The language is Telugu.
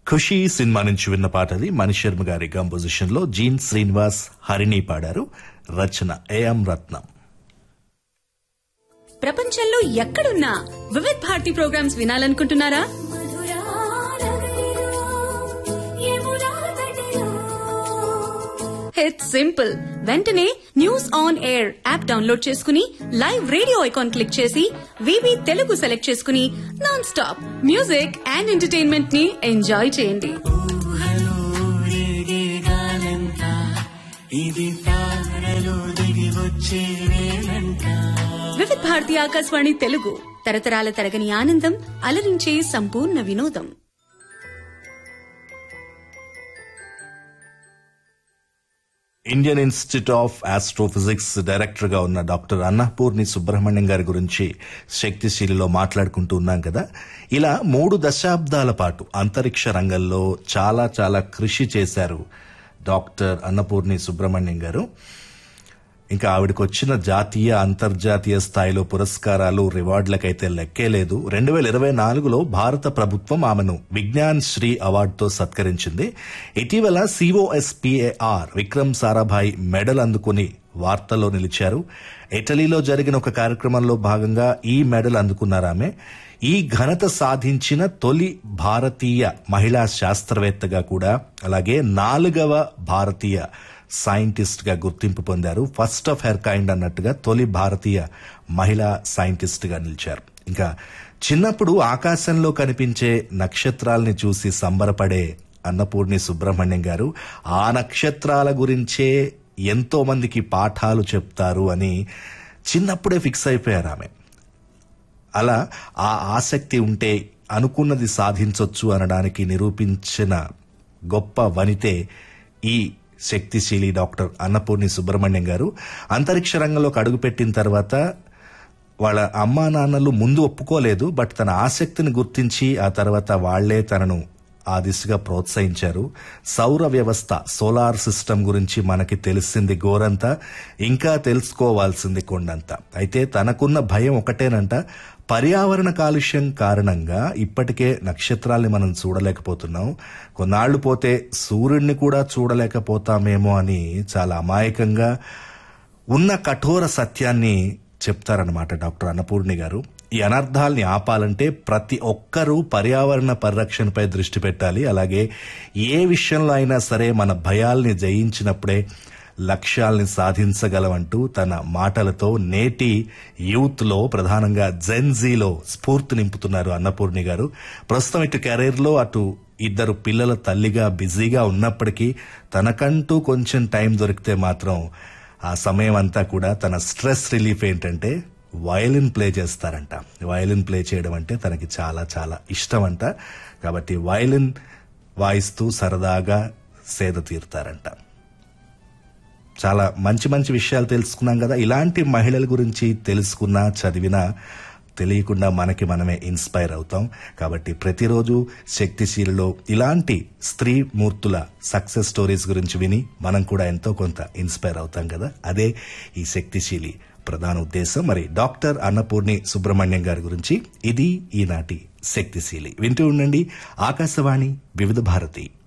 ఖుషి సినిమా నుంచి విన్న పాట అది మణిశర్మ గారి కంపోజిషన్ లో జీన్ శ్రీనివాస్ హరిణి పాడారు రచన ఏఎం రత్నం ప్రపంచంలో ఎక్కడున్నా వివిధ్ భారతి ప్రోగ్రామ్స్ వినాలనుకుంటున్నారా ఇట్స్ సింపుల్ వెంటనే news on air app download చేసుకుని లైవ్ రేడియో ఐకాన్ క్లిక్ చేసి వివి తెలుగు సెలెక్ట్ చేసుకుని non stop music and entertainment ని ఎంజాయ్ చేయండి వివిధ్ భారతి ఆకాశవాణి తెలుగు తరతరాల తరగని ఆనందం అలరించే సంపూర్ణ వినోదం Indian institute of astrophysics director గా ఉన్న డాక్టర్ అన్నపూర్ణి సుబ్రహ్మణ్యం గారి గురించి శక్తిశీలిలో మాట్లాడుకుంటూ ఉన్నాం కదా ఇలా మూడు దశాబ్దాల పాటు అంతరిక్ష రంగంలో చాలా చాలా కృషి చేశారు డాక్టర్ అన్నపూర్ణి సుబ్రహ్మణ్యం గారు ఇంకా ఆవిడకి వచ్చిన జాతీయ అంతర్జాతీయ స్థాయిలో పురస్కారాలు రివార్డులకైతే లెక్కే లేదు రెండు వేల ఇరవై నాలుగులో భారత ప్రభుత్వం ఆమెను విజ్ఞాన్ శ్రీ అవార్డుతో సత్కరించింది ఇటీవల సిఓఎస్పిఏఆర్ విక్రమ్ సారాభాయ్ మెడల్ అందుకుని వార్తల్లో నిలిచారు ఇటలీలో జరిగిన ఒక కార్యక్రమంలో భాగంగా ఈ మెడల్ అందుకున్నారు ఆమె ఈ ఘనత సాధించిన తొలి భారతీయ మహిళా శాస్త్రవేత్తగా కూడా అలాగే నాలుగవ భారతీయ సైంటిస్ట్ గా గుర్తింపు పొందారు ఫస్ట్ ఆఫ్ హెర్ కైండ్ అన్నట్టుగా తొలి భారతీయ మహిళా సైంటిస్ట్ గా నిలిచారు ఇంకా చిన్నప్పుడు ఆకాశంలో కనిపించే నక్షత్రాల్ని చూసి సంబరపడే అన్నపూర్ణి సుబ్రహ్మణ్యం గారు ఆ నక్షత్రాల గురించే ఎంతో మందికి పాఠాలు చెప్తారు అని చిన్నప్పుడే ఫిక్స్ అయిపోయారు ఆమె అలా ఆ ఆసక్తి ఉంటే అనుకున్నది సాధించొచ్చు అనడానికి నిరూపించిన గొప్ప వనితే ఈ శక్తిశీలి డాక్టర్ అన్నపూర్ణి సుబ్రహ్మణ్యం గారు అంతరిక్ష రంగంలోకి అడుగుపెట్టిన తర్వాత వాళ్ళ అమ్మా నాన్నలు ముందు ఒప్పుకోలేదు బట్ తన ఆసక్తిని గుర్తించి ఆ తర్వాత వాళ్లే తనను ఆ దిశగా ప్రోత్సహించారు సౌర వ్యవస్థ సోలార్ సిస్టమ్ గురించి మనకి తెలిసింది గోరంతా ఇంకా తెలుసుకోవాల్సింది కొండంత అయితే తనకున్న భయం ఒకటేనంట పర్యావరణ కాలుష్యం కారణంగా ఇప్పటికే నక్షత్రాల్ని మనం చూడలేకపోతున్నాం కొన్నాళ్లు పోతే సూర్యుడిని కూడా చూడలేకపోతామేమో అని చాలా అమాయకంగా ఉన్న కఠోర సత్యాన్ని చెప్తారనమాట డాక్టర్ అన్నపూర్ణి గారు ఈ అనర్థాల్ని ఆపాలంటే ప్రతి ఒక్కరూ పర్యావరణ పరిరక్షణపై దృష్టి పెట్టాలి అలాగే ఏ విషయంలో అయినా సరే మన భయాల్ని జయించినప్పుడే లక్ష్యాల్ని సాధించగలమంటూ తన మాటలతో నేటి యూత్ లో ప్రధానంగా జెన్జీలో స్ఫూర్తి నింపుతున్నారు అన్నపూర్ణి గారు ప్రస్తుతం ఇటు కెరీర్లో అటు ఇద్దరు పిల్లల తల్లిగా బిజీగా ఉన్నప్పటికీ తనకంటూ కొంచెం టైం దొరికితే మాత్రం ఆ సమయం అంతా కూడా తన స్ట్రెస్ రిలీఫ్ ఏంటంటే వయలిన్ ప్లే చేస్తారంట వయలిన్ ప్లే చేయడం అంటే తనకి చాలా చాలా ఇష్టం అంట కాబట్టి వయలిన్ వాయిస్తూ సరదాగా సేద తీరుతారంట చాలా మంచి మంచి విషయాలు తెలుసుకున్నాం కదా ఇలాంటి మహిళల గురించి తెలుసుకున్నా చదివినా తెలియకుండా మనకి మనమే ఇన్స్పైర్ అవుతాం కాబట్టి ప్రతిరోజు శక్తిశీలలో ఇలాంటి స్త్రీ మూర్తుల సక్సెస్ స్టోరీస్ గురించి విని మనం కూడా ఎంతో కొంత ఇన్స్పైర్ అవుతాం కదా అదే ఈ శక్తిశీలి ప్రధాన ఉద్దేశం మరి డాక్టర్ అన్నపూర్ణి సుబ్రహ్మణ్యం గారి గురించి ఇది ఈనాటి శక్తిశీలి వింటూ ఉండండి ఆకాశవాణి వివిధ భారతి